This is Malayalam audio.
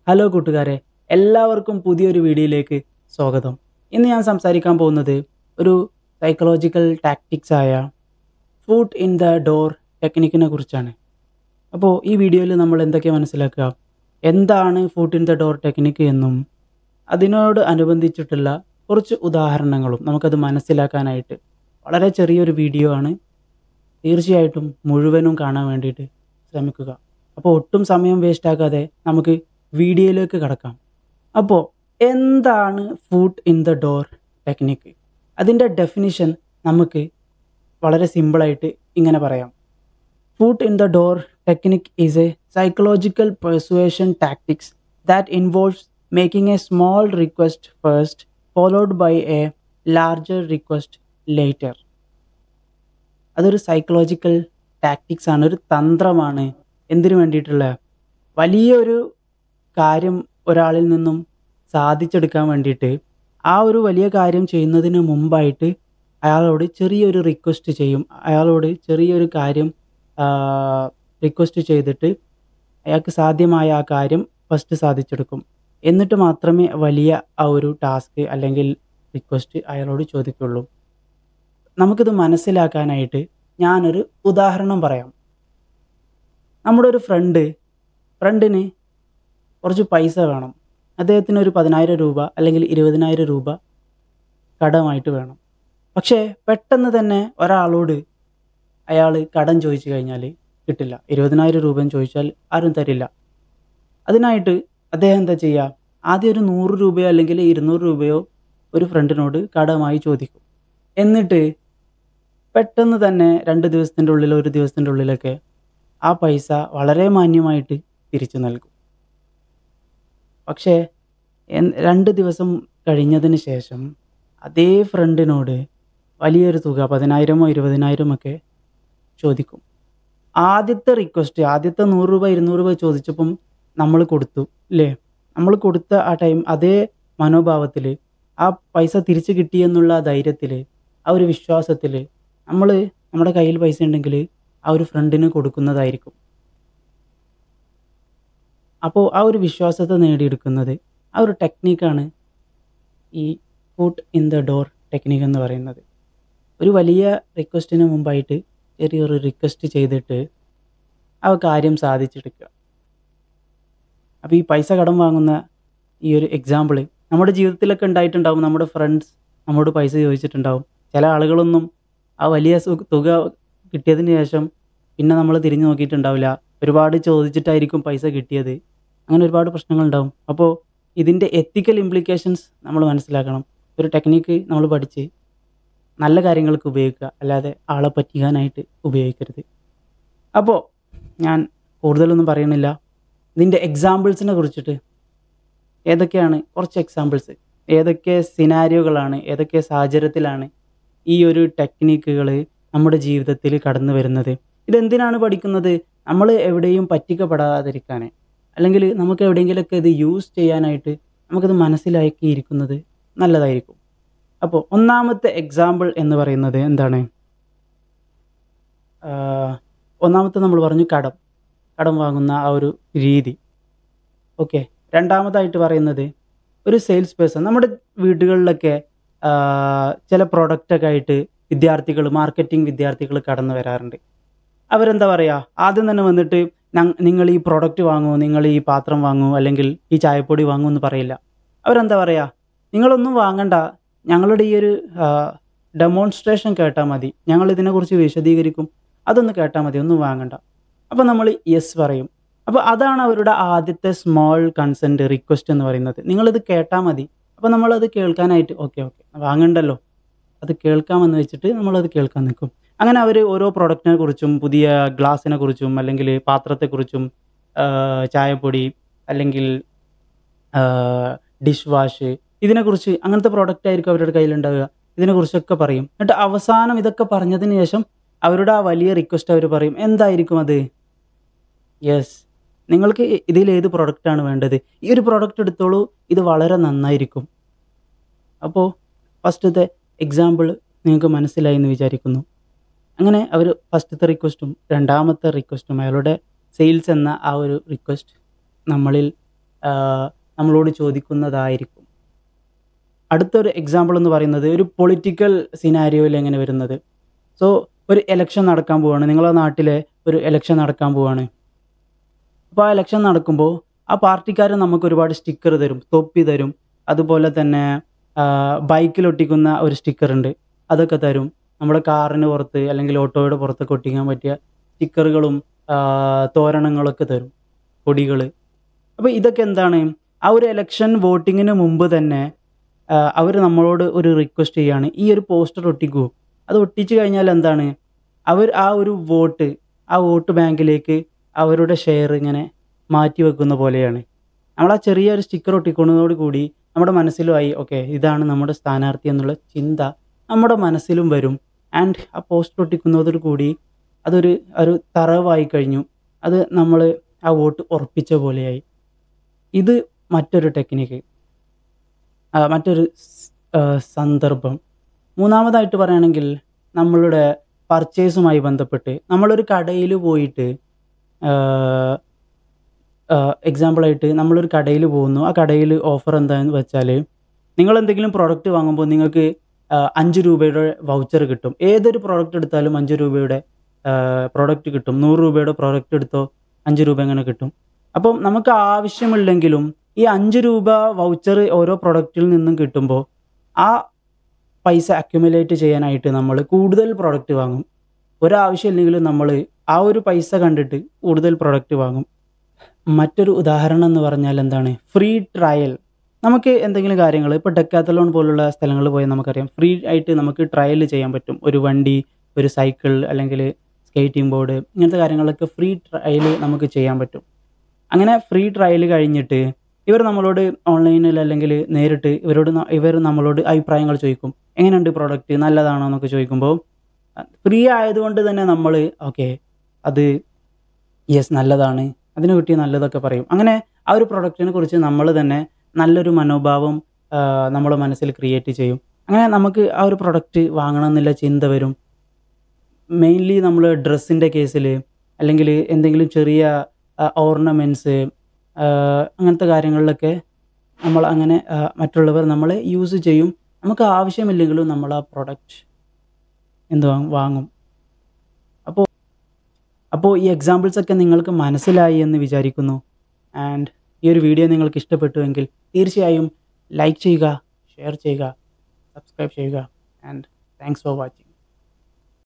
ഹലോ കൂട്ടുകാരെ എല്ലാവർക്കും പുതിയൊരു വീഡിയോയിലേക്ക് സ്വാഗതം ഇന്ന് ഞാൻ സംസാരിക്കാൻ പോകുന്നത് ഒരു സൈക്കോളജിക്കൽ ടാക്ടിക്സ് ആയ ഫുഡ് ഇൻ ദ ഡോർ ടെക്നിക്കിനെ കുറിച്ചാണ് അപ്പോൾ ഈ വീഡിയോയിൽ നമ്മൾ എന്തൊക്കെ മനസ്സിലാക്കുക എന്താണ് foot in the door technique എന്നും അതിനോട് അനുബന്ധിച്ചിട്ടുള്ള കുറച്ച് ഉദാഹരണങ്ങളും നമുക്കത് മനസ്സിലാക്കാനായിട്ട് വളരെ ചെറിയൊരു വീഡിയോ ആണ് തീർച്ചയായിട്ടും മുഴുവനും കാണാൻ വേണ്ടിയിട്ട് ശ്രമിക്കുക അപ്പോൾ ഒട്ടും സമയം വേസ്റ്റ് ആക്കാതെ നമുക്ക് വീഡിയോയിലേക്ക് കടക്കാം അപ്പോൾ എന്താണ് foot in the door technique അതിൻ്റെ ഡെഫിനിഷൻ നമുക്ക് വളരെ സിമ്പിളായിട്ട് ഇങ്ങനെ പറയാം foot in the door technique is a psychological persuasion tactics that involves making a small request first followed by a larger request later അതൊരു സൈക്കോളജിക്കൽ ടാക്ടിക്സ് ആണ് ഒരു തന്ത്രമാണ് എന്തിനു വേണ്ടിയിട്ടുള്ള വലിയൊരു കാര്യം ഒരാളിൽ നിന്നും സാധിച്ചെടുക്കാൻ വേണ്ടിയിട്ട് ആ ഒരു വലിയ കാര്യം ചെയ്യുന്നതിന് മുമ്പായിട്ട് അയാളോട് ചെറിയൊരു റിക്വസ്റ്റ് ചെയ്യും അയാളോട് ചെറിയൊരു കാര്യം റിക്വസ്റ്റ് ചെയ്തിട്ട് അയാൾക്ക് സാധ്യമായ ആ കാര്യം ഫസ്റ്റ് സാധിച്ചെടുക്കും എന്നിട്ട് മാത്രമേ വലിയ ആ ഒരു ടാസ്ക് അല്ലെങ്കിൽ റിക്വസ്റ്റ് അയാളോട് ചോദിക്കുള്ളൂ നമുക്കിത് മനസ്സിലാക്കാനായിട്ട് ഞാനൊരു ഉദാഹരണം പറയാം നമ്മുടെ ഒരു ഫ്രണ്ട് ഫ്രണ്ടിന് കുറച്ച് പൈസ വേണം അദ്ദേഹത്തിന് ഒരു പതിനായിരം രൂപ അല്ലെങ്കിൽ ഇരുപതിനായിരം രൂപ കടമായിട്ട് വേണം പക്ഷേ പെട്ടെന്ന് തന്നെ ഒരാളോട് അയാൾ കടം ചോദിച്ചു കഴിഞ്ഞാൽ കിട്ടില്ല ഇരുപതിനായിരം രൂപയും ചോദിച്ചാൽ ആരും തരില്ല അതിനായിട്ട് അദ്ദേഹം എന്താ ചെയ്യുക ആദ്യം ഒരു നൂറ് രൂപയോ അല്ലെങ്കിൽ ഇരുന്നൂറ് രൂപയോ ഒരു ഫ്രണ്ടിനോട് കടമായി ചോദിക്കും എന്നിട്ട് പെട്ടെന്ന് തന്നെ രണ്ട് ദിവസത്തിൻ്റെ ഉള്ളിൽ ഒരു ദിവസത്തിൻ്റെ ഉള്ളിലൊക്കെ ആ പൈസ വളരെ മാന്യമായിട്ട് തിരിച്ചു നൽകും പക്ഷേ രണ്ട് ദിവസം കഴിഞ്ഞതിന് ശേഷം അതേ ഫ്രണ്ടിനോട് വലിയൊരു തുക പതിനായിരമോ ഇരുപതിനായിരമോ ഒക്കെ ചോദിക്കും ആദ്യത്തെ റിക്വസ്റ്റ് ആദ്യത്തെ നൂറ് രൂപ ഇരുന്നൂറ് രൂപ ചോദിച്ചപ്പം നമ്മൾ കൊടുത്തു അല്ലേ നമ്മൾ കൊടുത്ത ആ ടൈം അതേ മനോഭാവത്തിൽ ആ പൈസ തിരിച്ചു കിട്ടിയെന്നുള്ള ധൈര്യത്തിൽ ആ ഒരു വിശ്വാസത്തിൽ നമ്മൾ നമ്മുടെ കയ്യിൽ പൈസ ഉണ്ടെങ്കിൽ ആ ഒരു ഫ്രണ്ടിന് കൊടുക്കുന്നതായിരിക്കും അപ്പോൾ ആ ഒരു വിശ്വാസത്തെ നേടിയെടുക്കുന്നത് ആ ഒരു ടെക്നീക്കാണ് ഈ foot in the door technique എന്ന് പറയുന്നത് ഒരു വലിയ റിക്വസ്റ്റിന് മുമ്പായിട്ട് ചെറിയൊരു റിക്വസ്റ്റ് ചെയ്തിട്ട് ആ കാര്യം സാധിച്ചെടുക്കുക അപ്പോൾ ഈ പൈസ കടം വാങ്ങുന്ന ഈ ഒരു എക്സാമ്പിൾ നമ്മുടെ ജീവിതത്തിലൊക്കെ ഉണ്ടായിട്ടുണ്ടാവും നമ്മുടെ ഫ്രണ്ട്സ് നമ്മോട് പൈസ ചോദിച്ചിട്ടുണ്ടാവും ചില ആളുകളൊന്നും ആ വലിയ തുക കിട്ടിയതിന് ശേഷം പിന്നെ നമ്മൾ തിരിഞ്ഞു നോക്കിയിട്ടുണ്ടാവില്ല ഒരുപാട് ചോദിച്ചിട്ടായിരിക്കും പൈസ കിട്ടിയത് അങ്ങനെ ഒരുപാട് പ്രശ്നങ്ങളുണ്ടാവും അപ്പോൾ ഇതിൻ്റെ എത്തിക്കൽ ഇംപ്ലിക്കേഷൻസ് നമ്മൾ മനസ്സിലാക്കണം ഒരു ടെക്നിക്ക് നമ്മൾ പഠിച്ച് നല്ല കാര്യങ്ങൾക്ക് ഉപയോഗിക്കുക അല്ലാതെ ആളെ പറ്റിക്കാനായിട്ട് ഉപയോഗിക്കരുത് അപ്പോൾ ഞാൻ കൂടുതലൊന്നും പറയണില്ല ഇതിൻ്റെ എക്സാമ്പിൾസിനെ കുറിച്ചിട്ട് ഏതൊക്കെയാണ് കുറച്ച് എക്സാമ്പിൾസ് ഏതൊക്കെ സിനാരിയോകളാണ് ഏതൊക്കെ സാഹചര്യത്തിലാണ് ഈ ഒരു ടെക്നിക്കുകൾ നമ്മുടെ ജീവിതത്തിൽ കടന്നു വരുന്നത് ഇതെന്തിനാണ് പഠിക്കുന്നത് നമ്മൾ എവിടെയും പറ്റിക്കപ്പെടാതിരിക്കാൻ അല്ലെങ്കിൽ നമുക്ക് എവിടെയെങ്കിലുമൊക്കെ ഇത് യൂസ് ചെയ്യാനായിട്ട് നമുക്കത് മനസ്സിലാക്കിയിരിക്കുന്നത് നല്ലതായിരിക്കും അപ്പോൾ ഒന്നാമത്തെ എക്സാമ്പിൾ എന്ന് പറയുന്നത് എന്താണ് ഒന്നാമത്തെ നമ്മൾ പറഞ്ഞു കടം കടം വാങ്ങുന്ന ആ ഒരു രീതി ഓക്കെ രണ്ടാമതായിട്ട് പറയുന്നത് ഒരു സെയിൽസ് പേഴ്സൺ നമ്മുടെ വീടുകളിലൊക്കെ ചില പ്രൊഡക്റ്റൊക്കെ ആയിട്ട് വിദ്യാർത്ഥികൾ മാർക്കറ്റിംഗ് വിദ്യാർത്ഥികൾ കടന്നു വരാറുണ്ട് അവരെന്താ പറയുക ആദ്യം തന്നെ വന്നിട്ട് നിങ്ങൾ ഈ പ്രൊഡക്റ്റ് വാങ്ങൂ നിങ്ങൾ ഈ പാത്രം വാങ്ങൂ അല്ലെങ്കിൽ ഈ ചായപ്പൊടി വാങ്ങൂ എന്ന് പറയില്ല അവരെന്താ പറയുക നിങ്ങളൊന്നും വാങ്ങണ്ട ഞങ്ങളുടെ ഈ ഒരു ഡെമോൺസ്ട്രേഷൻ കേട്ടാൽ മതി ഞങ്ങൾ ഇതിനെക്കുറിച്ച് വിശദീകരിക്കും അതൊന്ന് കേട്ടാൽ മതി ഒന്നും വാങ്ങണ്ട അപ്പോൾ നമ്മൾ യെസ് പറയും അപ്പോൾ അതാണ് അവരുടെ ആദ്യത്തെ സ്മോൾ കൺസെൻറ്റ് റിക്വസ്റ്റ് എന്ന് പറയുന്നത് നിങ്ങളിത് കേട്ടാൽ മതി അപ്പോൾ നമ്മളത് കേൾക്കാനായിട്ട് ഓക്കെ ഓക്കെ വാങ്ങണ്ടല്ലോ അത് കേൾക്കാമെന്ന് വെച്ചിട്ട് നമ്മളത് കേൾക്കാൻ നിൽക്കും അങ്ങനെ അവർ ഓരോ പ്രൊഡക്റ്റിനെ കുറിച്ചും പുതിയ ഗ്ലാസിനെ കുറിച്ചും അല്ലെങ്കിൽ പാത്രത്തെക്കുറിച്ചും ചായപ്പൊടി അല്ലെങ്കിൽ ഡിഷ് വാഷ് ഇതിനെക്കുറിച്ച് അങ്ങനത്തെ പ്രോഡക്റ്റ് ആയിരിക്കും അവരുടെ കയ്യിലുണ്ടാവുക ഇതിനെക്കുറിച്ചൊക്കെ പറയും എന്നിട്ട് അവസാനം ഇതൊക്കെ പറഞ്ഞതിന് ശേഷം അവരുടെ ആ വലിയ റിക്വസ്റ്റ് അവർ പറയും എന്തായിരിക്കും അത് യെസ് നിങ്ങൾക്ക് ഇതിൽ ഏത് പ്രൊഡക്റ്റാണ് വേണ്ടത് ഈ ഒരു പ്രൊഡക്റ്റ് എടുത്തോളൂ ഇത് വളരെ നന്നായിരിക്കും അപ്പോൾ ഫസ്റ്റത്തെ എക്സാമ്പിൾ നിങ്ങൾക്ക് മനസ്സിലായി എന്ന് വിചാരിക്കുന്നു അങ്ങനെ അവർ ഫസ്റ്റത്തെ റിക്വസ്റ്റും രണ്ടാമത്തെ റിക്വസ്റ്റും അയാളുടെ സെയിൽസ് എന്ന ആ ഒരു റിക്വസ്റ്റ് നമ്മളിൽ നമ്മളോട് ചോദിക്കുന്നതായിരിക്കും അടുത്തൊരു എക്സാമ്പിൾ എന്ന് പറയുന്നത് ഒരു പൊളിറ്റിക്കൽ സിനാരിയോയിൽ എങ്ങനെ വരുന്നത് സോ ഒരു എലക്ഷൻ നടക്കാൻ പോവാണ് നിങ്ങളെ നാട്ടിലെ ഒരു എലക്ഷൻ നടക്കാൻ പോവാണ് അപ്പോൾ ആ എലക്ഷൻ നടക്കുമ്പോൾ ആ പാർട്ടിക്കാർ നമുക്ക് ഒരുപാട് സ്റ്റിക്കർ തരും തൊപ്പി തരും അതുപോലെ തന്നെ ബൈക്കിൽ ഒരു സ്റ്റിക്കർ ഉണ്ട് അതൊക്കെ തരും നമ്മുടെ കാറിന് പുറത്ത് അല്ലെങ്കിൽ ഓട്ടോയുടെ പുറത്തൊക്കെ ഒട്ടിക്കാൻ പറ്റിയ സ്റ്റിക്കറുകളും തോരണങ്ങളൊക്കെ തരും കൊടികൾ അപ്പോൾ ഇതൊക്കെ എന്താണ് ആ ഒരു എലക്ഷൻ വോട്ടിങ്ങിന് മുമ്പ് തന്നെ അവർ നമ്മളോട് ഒരു റിക്വസ്റ്റ് ചെയ്യാണ് ഈ ഒരു പോസ്റ്റർ ഒട്ടിക്കൂ അത് ഒട്ടിച്ചു കഴിഞ്ഞാൽ എന്താണ് അവർ ആ ഒരു വോട്ട് ആ വോട്ട് ബാങ്കിലേക്ക് അവരുടെ ഷെയർ ഇങ്ങനെ മാറ്റി വെക്കുന്ന പോലെയാണ് നമ്മൾ ആ ചെറിയൊരു സ്റ്റിക്കർ ഒട്ടിക്കുന്നതോട് കൂടി നമ്മുടെ മനസ്സിലുമായി ഓക്കെ ഇതാണ് നമ്മുടെ സ്ഥാനാർത്ഥി എന്നുള്ള ചിന്ത നമ്മുടെ മനസ്സിലും വരും ആൻഡ് ആ പോസ്റ്റർ ഒട്ടിക്കുന്നതോട് കൂടി അതൊരു ഒരു തറവായി കഴിഞ്ഞു അത് നമ്മൾ ആ വോട്ട് ഉറപ്പിച്ച പോലെയായി ഇത് മറ്റൊരു ടെക്നിക്ക് മറ്റൊരു സന്ദർഭം മൂന്നാമതായിട്ട് പറയുകയാണെങ്കിൽ നമ്മളുടെ പർച്ചേസുമായി ബന്ധപ്പെട്ട് നമ്മളൊരു കടയിൽ പോയിട്ട് എക്സാമ്പിളായിട്ട് നമ്മളൊരു കടയിൽ പോകുന്നു ആ കടയിൽ ഓഫർ എന്താണെന്ന് വെച്ചാൽ നിങ്ങൾ എന്തെങ്കിലും പ്രോഡക്റ്റ് വാങ്ങുമ്പോൾ നിങ്ങൾക്ക് അഞ്ച് രൂപയുടെ വൗച്ചർ കിട്ടും ഏതൊരു പ്രോഡക്റ്റ് എടുത്താലും അഞ്ച് രൂപയുടെ പ്രോഡക്റ്റ് കിട്ടും നൂറ് രൂപയുടെ പ്രോഡക്റ്റ് എടുത്തോ അഞ്ച് രൂപ എങ്ങനെ കിട്ടും അപ്പം നമുക്ക് ആവശ്യമില്ലെങ്കിലും ഈ അഞ്ച് രൂപ വൗച്ചർ ഓരോ പ്രൊഡക്റ്റിൽ നിന്നും കിട്ടുമ്പോൾ ആ പൈസ അക്യുമുലേറ്റ് ചെയ്യാനായിട്ട് നമ്മൾ കൂടുതൽ പ്രൊഡക്റ്റ് വാങ്ങും ഒരാവശ്യമില്ലെങ്കിലും നമ്മൾ ആ ഒരു പൈസ കണ്ടിട്ട് കൂടുതൽ പ്രൊഡക്റ്റ് വാങ്ങും മറ്റൊരു ഉദാഹരണം എന്ന് പറഞ്ഞാൽ എന്താണ് ഫ്രീ ട്രയൽ നമുക്ക് എന്തെങ്കിലും കാര്യങ്ങൾ ഇപ്പോൾ ഡെക്കാത്തലോൺ പോലുള്ള സ്ഥലങ്ങളിൽ പോയാൽ നമുക്കറിയാം ഫ്രീ ആയിട്ട് നമുക്ക് ട്രയൽ ചെയ്യാൻ പറ്റും ഒരു വണ്ടി ഒരു സൈക്കിൾ അല്ലെങ്കിൽ സ്കേറ്റിംഗ് ബോർഡ് ഇങ്ങനത്തെ കാര്യങ്ങളൊക്കെ ഫ്രീ ട്രയൽ നമുക്ക് ചെയ്യാൻ പറ്റും അങ്ങനെ ഫ്രീ ട്രയൽ കഴിഞ്ഞിട്ട് ഇവർ നമ്മളോട് ഓൺലൈനിൽ അല്ലെങ്കിൽ നേരിട്ട് ഇവരോട് ഇവർ നമ്മളോട് അഭിപ്രായങ്ങൾ ചോദിക്കും എങ്ങനെയുണ്ട് പ്രോഡക്റ്റ് നല്ലതാണോ എന്നൊക്കെ ചോദിക്കുമ്പോൾ ഫ്രീ ആയതുകൊണ്ട് തന്നെ നമ്മൾ ഓക്കെ അത് യെസ് നല്ലതാണ് അതിന് കിട്ടിയ നല്ലതൊക്കെ പറയും അങ്ങനെ ആ ഒരു പ്രൊഡക്റ്റിനെ കുറിച്ച് നമ്മൾ തന്നെ നല്ലൊരു മനോഭാവം നമ്മുടെ മനസ്സിൽ ക്രിയേറ്റ് ചെയ്യും അങ്ങനെ നമുക്ക് ആ ഒരു പ്രൊഡക്റ്റ് വാങ്ങണമെന്നുള്ള ചിന്ത വരും മെയിൻലി നമ്മൾ ഡ്രസ്സിൻ്റെ കേസിൽ അല്ലെങ്കിൽ എന്തെങ്കിലും ചെറിയ ഓർണമെൻറ്റ്സ് അങ്ങനത്തെ കാര്യങ്ങളിലൊക്കെ നമ്മൾ അങ്ങനെ മറ്റുള്ളവർ നമ്മളെ യൂസ് ചെയ്യും നമുക്ക് ആവശ്യമില്ലെങ്കിലും നമ്മൾ ആ പ്രൊഡക്റ്റ് എന്ത് വാങ്ങും അപ്പോൾ അപ്പോൾ ഈ എക്സാമ്പിൾസ് ഒക്കെ നിങ്ങൾക്ക് മനസ്സിലായി എന്ന് വിചാരിക്കുന്നു ആൻഡ് ഈ ഒരു വീഡിയോ നിങ്ങൾക്ക് ഇഷ്ടപ്പെട്ടുവെങ്കിൽ തീർച്ചയായും ലൈക്ക് ചെയ്യുക ഷെയർ ചെയ്യുക സബ്സ്ക്രൈബ് ചെയ്യുക ആൻഡ് താങ്ക്സ് ഫോർ വാച്ചിങ്